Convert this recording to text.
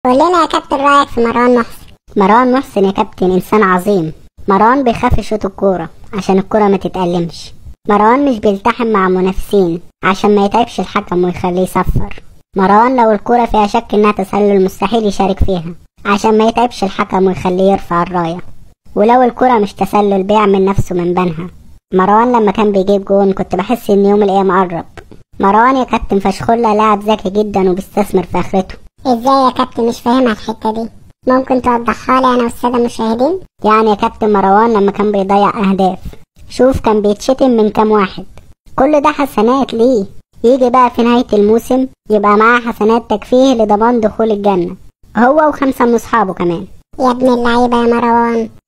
قول لنا يا كابتن رايك في مروان محسن مروان محسن يا كابتن إنسان عظيم مروان بيخاف يشوط الكورة عشان الكورة ما تتألمش مروان مش بيلتحم مع منافسين عشان ما يتعبش الحكم ويخليه يصفر مروان لو الكورة فيها شك إنها تسلل مستحيل يشارك فيها عشان ما يتعبش الحكم ويخليه يرفع الراية ولو الكرة مش تسلل بيعمل نفسه من بنها مروان لما كان بيجيب جون كنت بحس ان يوم القيامة قرب مروان يا كابتن فشخلة لاعب ذكي جدا وبيستثمر في اخرته ازاي يا كابتن مش فاهمها الحتة دي ممكن توضحها لي انا والسادة المشاهدين يعني يا كابتن مروان لما كان بيضيع اهداف شوف كان بيتشتم من كام واحد كل ده حسنات ليه يجي بقى في نهاية الموسم يبقى معاه حسنات تكفيه لضمان دخول الجنة هو وخمسة من أصحابه كمان يا ابن اللعيبة يا مروان